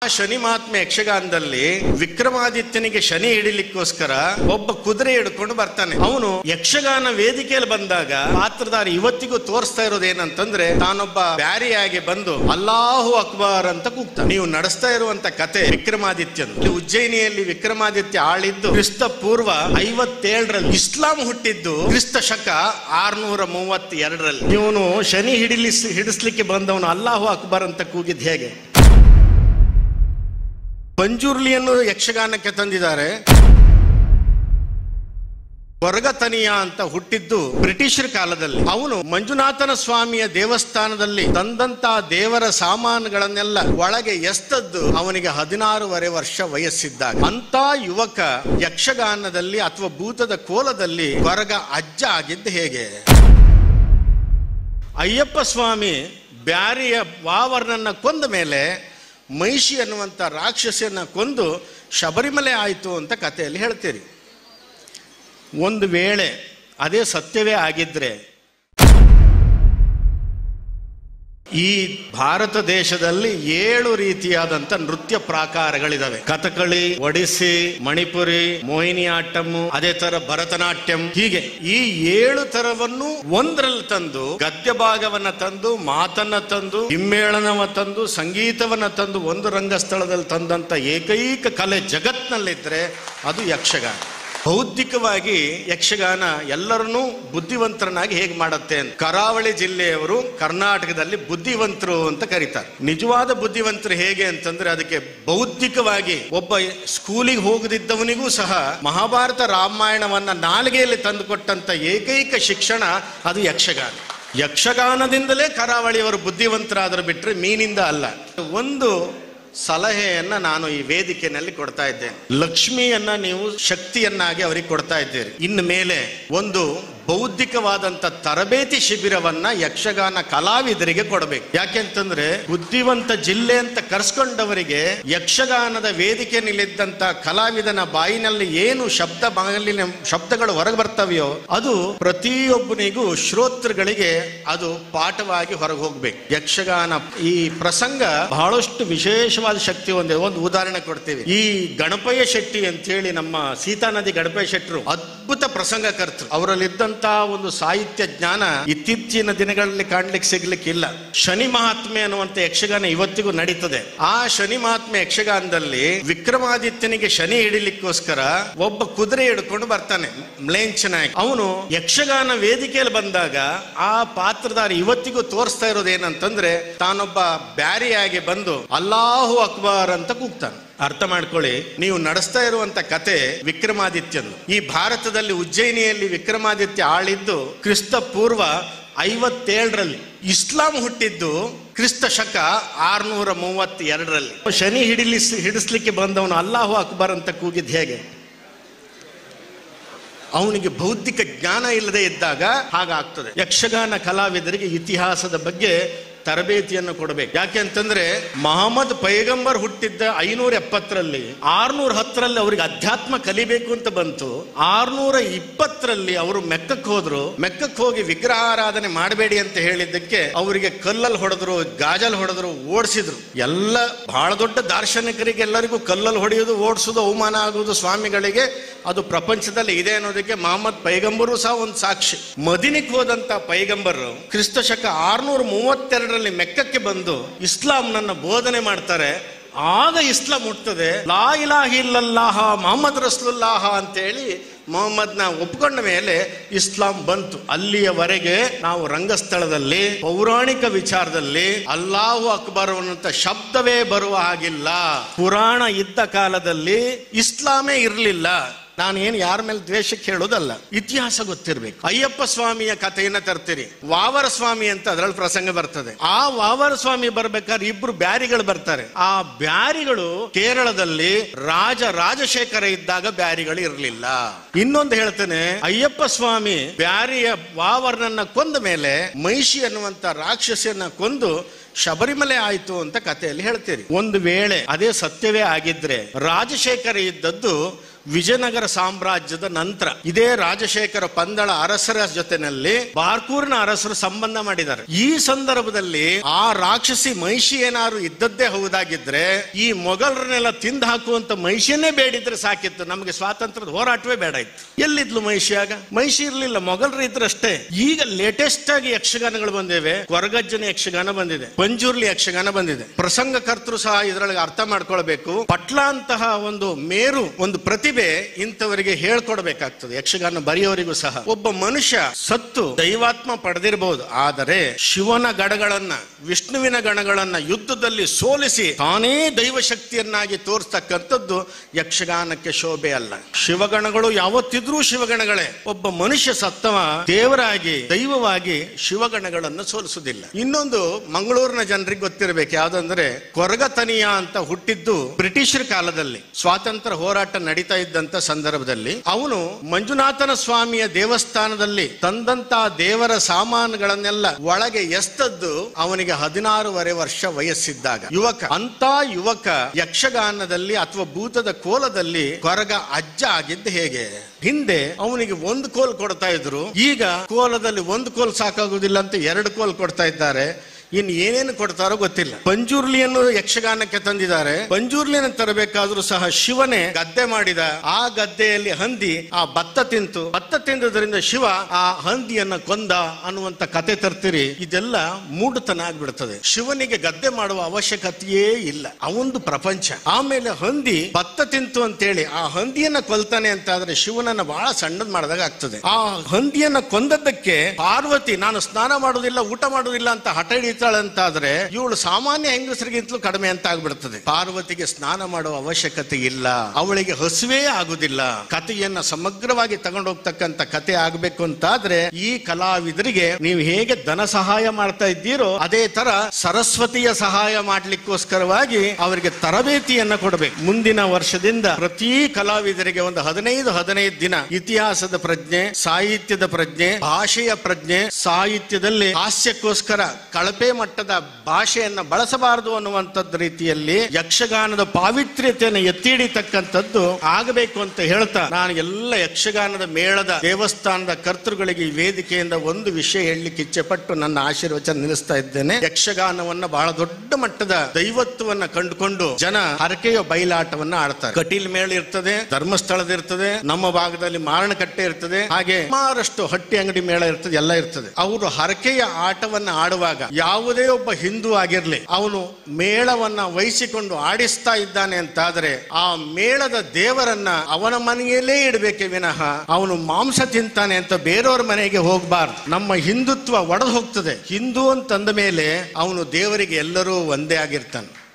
ಶನಿ ಮಹಾತ್ಮ ಯಕ್ಷಗಾನದಲ್ಲಿ ವಿಕ್ರಮಾದಿತ್ಯನಿಗೆ ಶನಿ ಹಿಡಿಲಿಕ್ಕೋಸ್ಕರ ಒಬ್ಬ ಕುದುರೆ ಹಿಡ್ಕೊಂಡು ಬರ್ತಾನೆ ಅವನು ಯಕ್ಷಗಾನ ವೇದಿಕೆಯಲ್ಲಿ ಬಂದಾಗ ಪಾತ್ರಧಾರಿ ಇವತ್ತಿಗೂ ತೋರಿಸ್ತಾ ಇರೋದು ಏನಂತಂದ್ರೆ ತಾನೊಬ್ಬ ಬ್ಯಾರಿಯಾಗಿ ಬಂದು ಅಲ್ಲಾಹು ಅಕ್ಬರ್ ಅಂತ ಕೂಗ್ತಾನೆ ನೀವು ನಡೆಸ್ತಾ ಇರುವಂತ ಕತೆ ವಿಕ್ರಮಾದಿತ್ಯನ್ ಇಲ್ಲಿ ಉಜ್ಜಯಿನಿಯಲ್ಲಿ ವಿಕ್ರಮಾದಿತ್ಯ ಆಳಿದ್ದು ಕ್ರಿಸ್ತ ಪೂರ್ವ ಐವತ್ತೇಳರಲ್ಲಿ ಇಸ್ಲಾಂ ಹುಟ್ಟಿದ್ದು ಕ್ರಿಸ್ತ ಶಕ ಆರ್ನೂರ ಮೂವತ್ತೆರಡರಲ್ಲಿ ಇವನು ಶನಿ ಹಿಡಿಲಿಸ್ ಹಿಡಿಸ್ಲಿಕ್ಕೆ ಬಂದವನು ಅಲ್ಲಾಹು ಅಕ್ಬರ್ ಅಂತ ಕೂಗಿದ್ ಹೇಗೆ ಪಂಜುರ್ಲಿಯನ್ನು ಯಕ್ಷಗಾನಕ್ಕೆ ತಂದಿದ್ದಾರೆ ಕೊರಗತನಿಯ ಅಂತ ಹುಟ್ಟಿದ್ದು ಬ್ರಿಟಿಷರ ಕಾಲದಲ್ಲಿ ಅವನು ಮಂಜುನಾಥನ ಸ್ವಾಮಿಯ ದೇವಸ್ಥಾನದಲ್ಲಿ ತಂದಂತ ದೇವರ ಸಾಮಾನುಗಳನ್ನೆಲ್ಲ ಒಳಗೆ ಎಸ್ತದ್ದು ಅವನಿಗೆ ಹದಿನಾರೂವರೆ ವರ್ಷ ವಯಸ್ಸಿದ್ದಾಗ ಅಂತ ಯುವಕ ಯಕ್ಷಗಾನದಲ್ಲಿ ಅಥವಾ ಭೂತದ ಕೋಲದಲ್ಲಿ ಕೊರಗ ಅಜ್ಜ ಆಗಿದ್ದು ಹೇಗೆ ಅಯ್ಯಪ್ಪ ಸ್ವಾಮಿ ಬ್ಯಾರಿಯ ವಾವರ್ನನ್ನ ಕೊಂದ ಮೇಲೆ ಮಹಿಷಿ ಅನ್ನುವಂಥ ರಾಕ್ಷಸಿಯನ್ನ ಕೊಂದು ಶಬರಿಮಲೆ ಆಯಿತು ಅಂತ ಕಥೆಯಲ್ಲಿ ಹೇಳ್ತೀರಿ ಒಂದು ವೇಳೆ ಅದೇ ಸತ್ಯವೇ ಆಗಿದ್ರೆ ಈ ಭಾರತ ದೇಶದಲ್ಲಿ ಏಳು ರೀತಿಯಾದಂತ ನೃತ್ಯ ಪ್ರಾಕಾರಗಳಿದಾವೆ ಕಥಕಳಿ ಒಡಿಸ್ಸಿ ಮಣಿಪುರಿ ಮೋಹಿನಿಯಾಟ್ಟಂ ಅದೇ ತರ ಭರತನಾಟ್ಯಂ ಹೀಗೆ ಈ ಏಳು ತರವನ್ನು ಒಂದರಲ್ಲಿ ತಂದು ಗದ್ಯ ಭಾಗವನ್ನ ತಂದು ಮಾತನ್ನ ತಂದು ಹಿಮ್ಮೇಳನವ ತಂದು ಸಂಗೀತವನ್ನ ತಂದು ಒಂದು ರಂಗಸ್ಥಳದಲ್ಲಿ ತಂದಂತ ಏಕೈಕ ಕಲೆ ಜಗತ್ನಲ್ಲಿದ್ರೆ ಅದು ಯಕ್ಷಗಾನ ಬೌದ್ಧಿಕವಾಗಿ ಯಕ್ಷಗಾನ ಎಲ್ಲರನ್ನೂ ಬುದ್ಧಿವಂತರನ್ನಾಗಿ ಹೇಗೆ ಮಾಡತ್ತೆ ಅಂತ ಕರಾವಳಿ ಜಿಲ್ಲೆಯವರು ಕರ್ನಾಟಕದಲ್ಲಿ ಬುದ್ಧಿವಂತರು ಅಂತ ಕರೀತಾರೆ ನಿಜವಾದ ಬುದ್ಧಿವಂತರು ಹೇಗೆ ಅಂತಂದ್ರೆ ಅದಕ್ಕೆ ಬೌದ್ಧಿಕವಾಗಿ ಒಬ್ಬ ಸ್ಕೂಲಿಗೆ ಹೋಗದಿದ್ದವನಿಗೂ ಸಹ ಮಹಾಭಾರತ ರಾಮಾಯಣವನ್ನ ನಾಲಿಗೆಯಲ್ಲಿ ತಂದುಕೊಟ್ಟಂತ ಏಕೈಕ ಶಿಕ್ಷಣ ಅದು ಯಕ್ಷಗಾನ ಯಕ್ಷಗಾನದಿಂದಲೇ ಕರಾವಳಿಯವರು ಬುದ್ಧಿವಂತರಾದರು ಬಿಟ್ರೆ ಮೀನಿಂದ ಅಲ್ಲ ಒಂದು ಸಲಹೆಯನ್ನ ನಾನು ಈ ವೇದಿಕೆಯಲ್ಲಿ ಕೊಡ್ತಾ ಇದ್ದೇನೆ ಲಕ್ಷ್ಮಿಯನ್ನ ನೀವು ಶಕ್ತಿಯನ್ನಾಗಿ ಅವರಿಗೆ ಕೊಡ್ತಾ ಇದ್ದೀರಿ ಇನ್ನು ಮೇಲೆ ಒಂದು ಬೌದ್ಧಿಕವಾದಂತ ತರಬೇತಿ ಶಿಬಿರವನ್ನ ಯಕ್ಷಗಾನ ಕಲಾವಿದರಿಗೆ ಕೊಡಬೇಕು ಯಾಕೆಂತಂದ್ರೆ ಬುದ್ಧಿವಂತ ಜಿಲ್ಲೆ ಅಂತ ಕರ್ಸ್ಕೊಂಡವರಿಗೆ ಯಕ್ಷಗಾನದ ವೇದಿಕೆ ನಿಲ್ಲಿದ್ದಂತ ಕಲಾವಿದನ ಬಾಯಿನಲ್ಲಿ ಏನು ಶಬ್ದ ಬಾಗಿಲಿನ ಶಬ್ದಗಳು ಹೊರಗೆ ಬರ್ತವೆಯೋ ಅದು ಪ್ರತಿಯೊಬ್ಬನಿಗೂ ಶ್ರೋತೃಗಳಿಗೆ ಅದು ಪಾಠವಾಗಿ ಹೊರಗೆ ಹೋಗ್ಬೇಕು ಯಕ್ಷಗಾನ ಈ ಪ್ರಸಂಗ ಬಹಳಷ್ಟು ವಿಶೇಷವಾದ ಶಕ್ತಿ ಹೊಂದಿದೆ ಒಂದು ಉದಾಹರಣೆ ಕೊಡ್ತೀವಿ ಈ ಗಣಪಯ್ಯ ಶೆಟ್ಟಿ ಅಂತ ಹೇಳಿ ನಮ್ಮ ಸೀತಾ ನದಿ ಗಣಪಯ್ಯ ಶೆಟ್ಟರು ಅದ್ಭುತ ಪ್ರಸಂಗಕರ್ತರು ಅವರಲ್ಲಿದ್ದಂತ ಒಂದು ಸಾಹಿತ್ಯ ಜ್ಞಾನ ಇತ್ತೀಚಿನ ದಿನಗಳಲ್ಲಿ ಕಾಣ್ಲಿಕ್ಕೆ ಸಿಗ್ಲಿಕ್ಕಿಲ್ಲ ಶನಿ ಮಹಾತ್ಮೆ ಅನ್ನುವಂತ ಯಕ್ಷಗಾನ ಇವತ್ತಿಗೂ ನಡೀತದೆ ಆ ಶನಿ ಮಹಾತ್ಮೆ ಯಕ್ಷಗಾನದಲ್ಲಿ ವಿಕ್ರಮಾದಿತ್ಯನಿಗೆ ಶನಿ ಹಿಡಿಲಿಕ್ಕೋಸ್ಕರ ಒಬ್ಬ ಕುದುರೆ ಹಿಡ್ಕೊಂಡು ಬರ್ತಾನೆ ಮ್ಲೇಂಚನಾಗಿ ಅವನು ಯಕ್ಷಗಾನ ವೇದಿಕೆಯಲ್ಲಿ ಬಂದಾಗ ಆ ಪಾತ್ರಧಾರಿ ಇವತ್ತಿಗೂ ತೋರಿಸ್ತಾ ಇರೋದು ಏನಂತಂದ್ರೆ ತಾನೊಬ್ಬ ಬ್ಯಾರಿಯಾಗಿ ಬಂದು ಅಲ್ಲಾಹು ಅಕ್ಬರ್ ಅಂತ ಕೂಗ್ತಾನೆ ಅರ್ಥ ಮಾಡ್ಕೊಳ್ಳಿ ನೀವು ನಡೆಸ್ತಾ ಇರುವಂತ ಕತೆ ವಿಕ್ರಮಾದಿತ್ಯನ್ ಈ ಭಾರತದಲ್ಲಿ ಉಜ್ಜಯಿನಿಯಲ್ಲಿ ವಿಕ್ರಮಾದಿತ್ಯ ಆಳಿದ್ದು ಕ್ರಿಸ್ತ ಪೂರ್ವ ಐವತ್ತೇಳರಲ್ಲಿ ಇಸ್ಲಾಂ ಹುಟ್ಟಿದ್ದು ಕ್ರಿಸ್ತ ಶಕ ಆರ್ನೂರ ಮೂವತ್ತೆರಡರಲ್ಲಿ ಶನಿ ಹಿಡಿಲಿಸ್ ಹಿಡಿಸ್ಲಿಕ್ಕೆ ಬಂದವನು ಅಲ್ಲಾಹು ಅಕ್ಬರ್ ಅಂತ ಕೂಗಿದ್ ಹೇಗೆ ಅವನಿಗೆ ಬೌದ್ಧಿಕ ಜ್ಞಾನ ಇಲ್ಲದೆ ಇದ್ದಾಗ ಹಾಗಾಗ್ತದೆ ಯಕ್ಷಗಾನ ಕಲಾವಿದರಿಗೆ ಇತಿಹಾಸದ ಬಗ್ಗೆ ತರಬೇತಿಯನ್ನು ಕೊಡಬೇಕು ಯಾಕೆ ಅಂತಂದ್ರೆ ಮಹಮ್ಮದ್ ಪೈಗಂಬರ್ ಹುಟ್ಟಿದ್ದ ಐನೂರ ಎಪ್ಪತ್ತರಲ್ಲಿ ಆರ್ನೂರ ಹತ್ತರಲ್ಲಿ ಅವ್ರಿಗೆ ಅಧ್ಯಾತ್ಮ ಕಲಿಬೇಕು ಅಂತ ಬಂತು ಆರ್ನೂರ ಇಪ್ಪತ್ತರಲ್ಲಿ ಅವರು ಮೆಕ್ಕಕ್ಕೆ ಹೋದ್ರು ಮೆಕ್ಕಕ್ಕೆ ಹೋಗಿ ವಿಗ್ರಹಾರಾಧನೆ ಮಾಡಬೇಡಿ ಅಂತ ಹೇಳಿದ್ದಕ್ಕೆ ಅವರಿಗೆ ಕಲ್ಲಲ್ಲಿ ಹೊಡೆದ್ರು ಗಾಜಲ್ ಹೊಡೆದ್ರು ಓಡಿಸಿದ್ರು ಎಲ್ಲ ಬಹಳ ದೊಡ್ಡ ದಾರ್ಶನಿಕರಿಗೆ ಎಲ್ಲರಿಗೂ ಕಲ್ಲಲ್ಲಿ ಹೊಡೆಯೋದು ಓಡಿಸೋದು ಅವಮಾನ ಆಗುವುದು ಸ್ವಾಮಿಗಳಿಗೆ ಅದು ಪ್ರಪಂಚದಲ್ಲಿ ಇದೆ ಅನ್ನೋದಕ್ಕೆ ಮಹಮ್ಮದ್ ಪೈಗಂಬರು ಸಹ ಒಂದು ಸಾಕ್ಷಿ ಮದಿನಿಗೆ ಹೋದಂತ ಪೈಗಂಬರು ಕ್ರಿಸ್ತ ಶಕ ಆರ್ನೂರ ಮೂವತ್ತೆರಡರಲ್ಲಿ ಮೆಕ್ಕಕ್ಕೆ ಬಂದು ಇಸ್ಲಾಂನನ್ನ ಬೋಧನೆ ಮಾಡ್ತಾರೆ ಆಗ ಇಸ್ಲಾಂ ಹುಟ್ಟುತ್ತದೆ ಲಾ ಇಲಾಹ ಇಲ್ಲಲ್ಲಾಹ ಮೊಹಮ್ಮದ್ ರಸ್ಲುಲ್ಲಾಹ ಅಂತೇಳಿ ಮೊಹಮ್ಮದ್ನ ಒಪ್ಕೊಂಡ ಮೇಲೆ ಇಸ್ಲಾಂ ಬಂತು ಅಲ್ಲಿಯವರೆಗೆ ನಾವು ರಂಗಸ್ಥಳದಲ್ಲಿ ಪೌರಾಣಿಕ ವಿಚಾರದಲ್ಲಿ ಅಲ್ಲಾಹು ಅಕ್ಬರ್ ಅನ್ನುವಂತ ಶಬ್ದವೇ ಬರುವ ಹಾಗಿಲ್ಲ ಪುರಾಣ ಇದ್ದ ಕಾಲದಲ್ಲಿ ಇಸ್ಲಾಮೇ ಇರಲಿಲ್ಲ ನಾನು ಏನು ಯಾರ ಮೇಲೆ ದ್ವೇಷಕ್ಕೆ ಹೇಳೋದಲ್ಲ ಇತಿಹಾಸ ಗೊತ್ತಿರ್ಬೇಕು ಅಯ್ಯಪ್ಪ ಸ್ವಾಮಿಯ ಕಥೆಯನ್ನ ತರ್ತೀರಿ ವಾವರ ಸ್ವಾಮಿ ಅಂತ ಅದರಲ್ಲಿ ಪ್ರಸಂಗ ಬರ್ತದೆ ಆ ವಾವರ ಸ್ವಾಮಿ ಬರ್ಬೇಕಾದ್ರೆ ಇಬ್ರು ಬ್ಯಾರಿಗಳು ಬರ್ತಾರೆ ಆ ಬ್ಯಾರಿಗಳು ಕೇರಳದಲ್ಲಿ ರಾಜ ರಾಜಶೇಖರ ಇದ್ದಾಗ ಬ್ಯಾರಿಗಳು ಇರಲಿಲ್ಲ ಇನ್ನೊಂದು ಹೇಳ್ತೇನೆ ಅಯ್ಯಪ್ಪ ಸ್ವಾಮಿ ಬ್ಯಾರಿಯ ವಾವರ್ನನ್ನ ಕೊಂದ ಮೇಲೆ ಮಹಿಷಿ ಅನ್ನುವಂತ ರಾಕ್ಷಸಿಯನ್ನ ಕೊಂದು ಶಬರಿಮಲೆ ಆಯ್ತು ಅಂತ ಕಥೆಯಲ್ಲಿ ಹೇಳ್ತೀರಿ ಒಂದು ವೇಳೆ ಅದೇ ಸತ್ಯವೇ ಆಗಿದ್ರೆ ರಾಜಶೇಖರ ಇದ್ದದ್ದು ವಿಜಯನಗರ ಸಾಮ್ರಾಜ್ಯದ ನಂತರ ಇದೇ ರಾಜಶೇಖರ ಪಂದಳ ಅರಸರ ಜೊತೆನಲ್ಲಿ ಬಾರ್ಕೂರಿನ ಅರಸರು ಸಂಬಂಧ ಮಾಡಿದ್ದಾರೆ ಈ ಸಂದರ್ಭದಲ್ಲಿ ಆ ರಾಕ್ಷಸಿ ಮಹಿಷಿ ಏನಾದ್ರು ಇದ್ದದ್ದೇ ಹೌದಾಗಿದ್ರೆ ಈ ಮೊಘಲರನ್ನೆಲ್ಲ ತಿಂದು ಹಾಕುವಂತ ಮಹಿಷಿಯನ್ನೇ ಬೇಡಿದ್ರೆ ಸಾಕಿತ್ತು ನಮಗೆ ಸ್ವಾತಂತ್ರ್ಯದ ಹೋರಾಟವೇ ಬೇಡ ಇತ್ತು ಎಲ್ಲಿದ್ಲು ಮಹಿಷಿ ಆಗ ಮಹಿಷಿ ಇರ್ಲಿಲ್ಲ ಮೊಘಲರು ಇದ್ರಷ್ಟೇ ಈಗ ಲೇಟೆಸ್ಟ್ ಆಗಿ ಯಕ್ಷಗಾನಗಳು ಬಂದಿವೆ ಕೊರಗಜ್ಜನ ಯಕ್ಷಗಾನ ಬಂದಿದೆ ಪಂಜುರ್ಲಿ ಯಕ್ಷಗಾನ ಬಂದಿದೆ ಪ್ರಸಂಗ ಕರ್ತರು ಸಹ ಇದರೊಳಗೆ ಅರ್ಥ ಮಾಡ್ಕೊಳ್ಬೇಕು ಪಟ್ಲ ಅಂತಹ ಒಂದು ಮೇರು ಒಂದು ಪ್ರತಿಭೆ ಇಂಥವರಿಗೆ ಹೇಳ್ಕೊಡ್ಬೇಕಾಗ್ತದೆ ಯಕ್ಷಗಾನ ಬರೆಯೋರಿಗೂ ಸಹ ಒಬ್ಬ ಮನುಷ್ಯ ಸತ್ತು ದೈವಾತ್ಮ ಪಡೆದಿರಬಹುದು ಆದರೆ ಶಿವನ ಗಣಗಳನ್ನ ವಿಷ್ಣುವಿನ ಗಣಗಳನ್ನ ಯುದ್ಧದಲ್ಲಿ ಸೋಲಿಸಿ ತಾನೇ ದೈವ ಶಕ್ತಿಯನ್ನಾಗಿ ತೋರಿಸ್ತಕ್ಕಂಥದ್ದು ಯಕ್ಷಗಾನಕ್ಕೆ ಶೋಭೆ ಅಲ್ಲ ಶಿವಗಣಗಳು ಯಾವತ್ತಿದ್ರೂ ಶಿವಗಣಗಳೇ ಒಬ್ಬ ಮನುಷ್ಯ ಸತ್ತವ ದೇವರಾಗಿ ದೈವವಾಗಿ ಶಿವಗಣಗಳನ್ನು ಸೋಲಿಸುವುದಿಲ್ಲ ಇನ್ನೊಂದು ಮಂಗಳೂರಿನ ಜನರಿಗೆ ಗೊತ್ತಿರಬೇಕು ಯಾವ್ದಂದ್ರೆ ಕೊರಗತನಿಯ ಅಂತ ಹುಟ್ಟಿದ್ದು ಬ್ರಿಟಿಷರ ಕಾಲದಲ್ಲಿ ಸ್ವಾತಂತ್ರ್ಯ ಹೋರಾಟ ನಡೀತಾ ಇದ್ದಂತ ಸಂದರ್ಭದಲ್ಲಿ ಅವನು ಮಂಜುನಾಥನ ಸ್ವಾಮಿಯ ದೇವಸ್ಥಾನದಲ್ಲಿ ತಂದಂತ ದೇವರ ಸಾಮಾನುಗಳನ್ನೆಲ್ಲ ಒಳಗೆ ಎಸ್ತದ್ದು ಅವನಿಗೆ ಹದಿನಾರೂವರೆ ವರ್ಷ ವಯಸ್ಸಿದ್ದಾಗ ಯುವಕ ಅಂತ ಯುವಕ ಯಕ್ಷಗಾನದಲ್ಲಿ ಅಥವಾ ಭೂತದ ಕೋಲದಲ್ಲಿ ಕೊರಗ ಅಜ್ಜ ಆಗಿದ್ದು ಹೇಗೆ ಹಿಂದೆ ಅವನಿಗೆ ಒಂದು ಕೋಲ್ ಕೊಡ್ತಾ ಇದ್ರು ಈಗ ಕೋಲದಲ್ಲಿ ಒಂದು ಕೋಲ್ ಸಾಕಾಗುದಿಲ್ಲ ಅಂತ ಎರಡು ಕೋಲ್ ಕೊಡ್ತಾ ಇದ್ದಾರೆ ಇನ್ ಏನೇನು ಕೊಡ್ತಾರೋ ಗೊತ್ತಿಲ್ಲ ಪಂಜುರ್ಲಿಯನ್ನು ಯಕ್ಷಗಾನಕ್ಕೆ ತಂದಿದ್ದಾರೆ ಪಂಜುರ್ಲಿಯನ್ನು ತರಬೇಕಾದ್ರೂ ಸಹ ಶಿವನೇ ಗದ್ದೆ ಮಾಡಿದ ಆ ಗದ್ದೆಯಲ್ಲಿ ಹಂದಿ ಆ ಭತ್ತ ತಿಂತು ಭತ್ತ ತಿಂದದ್ರಿಂದ ಶಿವ ಆ ಹಂದಿಯನ್ನ ಕೊಂದ ಅನ್ನುವಂತ ಕತೆ ತರ್ತೀರಿ ಇದೆಲ್ಲ ಮೂಢತನ ಆಗ್ಬಿಡ್ತದೆ ಶಿವನಿಗೆ ಗದ್ದೆ ಮಾಡುವ ಅವಶ್ಯಕತೆಯೇ ಇಲ್ಲ ಅವೊಂದು ಪ್ರಪಂಚ ಆಮೇಲೆ ಹಂದಿ ಭತ್ತ ತಿಂತು ಅಂತೇಳಿ ಆ ಹಂದಿಯನ್ನ ಕೊಲ್ತಾನೆ ಅಂತ ಆದ್ರೆ ಶಿವನನ್ನ ಬಹಳ ಸಣ್ಣದ್ ಮಾಡಿದಾಗ ಆಗ್ತದೆ ಆ ಹಂದಿಯನ್ನ ಕೊಂದದ್ದಕ್ಕೆ ಪಾರ್ವತಿ ನಾನು ಸ್ನಾನ ಮಾಡುವುದಿಲ್ಲ ಊಟ ಮಾಡುವುದಿಲ್ಲ ಅಂತ ಹಠ ಹಿಡಿತಾಳಂತಾದ್ರೆ ಇವಳು ಸಾಮಾನ್ಯ ಹೆಂಗಸರಿಗಿಂತಲೂ ಕಡಿಮೆ ಅಂತ ಆಗ್ಬಿಡ್ತದೆ ಪಾರ್ವತಿಗೆ ಸ್ನಾನ ಮಾಡುವ ಅವಶ್ಯಕತೆ ಇಲ್ಲ ಅವಳಿಗೆ ಹಸುವೇ ಆಗುದಿಲ್ಲ ಕಥೆಯನ್ನ ಸಮಗ್ರವಾಗಿ ತಗೊಂಡು ಹೋಗ್ತಕ್ಕಂತ ಕತೆ ಆಗ್ಬೇಕು ಅಂತಾದ್ರೆ ಈ ಕಲಾವಿದರಿಗೆ ನೀವು ಹೇಗೆ ಧನ ಸಹಾಯ ಮಾಡ್ತಾ ಇದ್ದೀರೋ ಅದೇ ತರ ಸರಸ್ವತಿಯ ಸಹಾಯ ಮಾಡ್ಲಿಕ್ಕೋಸ್ಕರವಾಗಿ ಅವರಿಗೆ ತರಬೇತಿಯನ್ನ ಕೊಡಬೇಕು ಮುಂದಿನ ವರ್ಷದಿಂದ ಪ್ರತಿ ಕಲಾವಿದರಿಗೆ ಒಂದು ಹದಿನೈದು ಹದಿನೈದು ದಿನ ಇತಿಹಾಸದ ಪ್ರಜ್ಞೆ ಸಾಹಿತ್ಯದ ಪ್ರಜ್ಞೆ ಭಾಷೆಯ ಪ್ರಜ್ಞೆ ಸಾಹಿತ್ಯದಲ್ಲಿ ಹಾಸ್ಯಕ್ಕೋಸ್ಕರ ಕಳಪೆ ಮಟ್ಟದ ಭಾಷೆಯನ್ನ ಬಳಸಬಾರದು ಅನ್ನುವಂಥದ್ದು ರೀತಿಯಲ್ಲಿ ಯಕ್ಷಗಾನದ ಪಾವಿತ್ರ್ಯತೆಯನ್ನು ಎತ್ತಿ ಹಿಡಿತಕ್ಕಂಥದ್ದು ಆಗಬೇಕು ಅಂತ ಹೇಳ್ತಾ ನಾನು ಎಲ್ಲ ಯಕ್ಷಗಾನದ ಮೇಳದ ದೇವಸ್ಥಾನದ ಕರ್ತೃಗಳಿಗೆ ಈ ವೇದಿಕೆಯಿಂದ ಒಂದು ವಿಷಯ ಹೇಳಲಿಕ್ಕೆ ಇಚ್ಛೆ ಪಟ್ಟು ನನ್ನ ಆಶೀರ್ವಚನ ನಿಲ್ಲಿಸ್ತಾ ಇದ್ದೇನೆ ಯಕ್ಷಗಾನವನ್ನ ಬಹಳ ದೊಡ್ಡ ಮಟ್ಟದ ದೈವತ್ವವನ್ನ ಕಂಡುಕೊಂಡು ಜನ ಹರಕೆಯ ಬಯಲಾಟವನ್ನ ಆಡ್ತಾರೆ ಕಟೀಲ್ ಮೇಳ ಇರ್ತದೆ ಧರ್ಮಸ್ಥಳದ ಇರ್ತದೆ ನಮ್ಮ ಭಾಗದಲ್ಲಿ ಮಾರಣಕಟ್ಟೆ ಇರ್ತದೆ ಹಾಗೆ ಸುಮಾರಷ್ಟು ಹಟ್ಟಿ ಅಂಗಡಿ ಮೇಳ ಇರ್ತದೆ ಎಲ್ಲ ಇರ್ತದೆ ಅವರು ಹರಕೆಯ ಆಟವನ್ನ ಆಡುವಾಗ ಯಾವುದೇ ಒಬ್ಬ ಹಿಂದೂ ಆಗಿರ್ಲಿ ಅವನು ಮೇಳವನ್ನ ವಹಿಸಿಕೊಂಡು ಆಡಿಸ್ತಾ ಇದ್ದಾನೆ ಅಂತಾದ್ರೆ ಆ ಮೇಳದ ದೇವರನ್ನ ಅವನ ಮನೆಯಲ್ಲೇ ಇಡಬೇಕೆ ವಿನಃ ಅವನು ಮಾಂಸ ತಿಂತಾನೆ ಅಂತ ಬೇರೆಯವ್ರ ಮನೆಗೆ ಹೋಗಬಾರ್ದು ನಮ್ಮ ಹಿಂದುತ್ವ ಒಡೆದು ಹೋಗ್ತದೆ ಹಿಂದೂ ಅಂತಂದ ಮೇಲೆ ಅವನು ದೇವರಿಗೆ ಎಲ್ಲರೂ ಒಂದೇ ಆಗಿರ್ತಾನೆ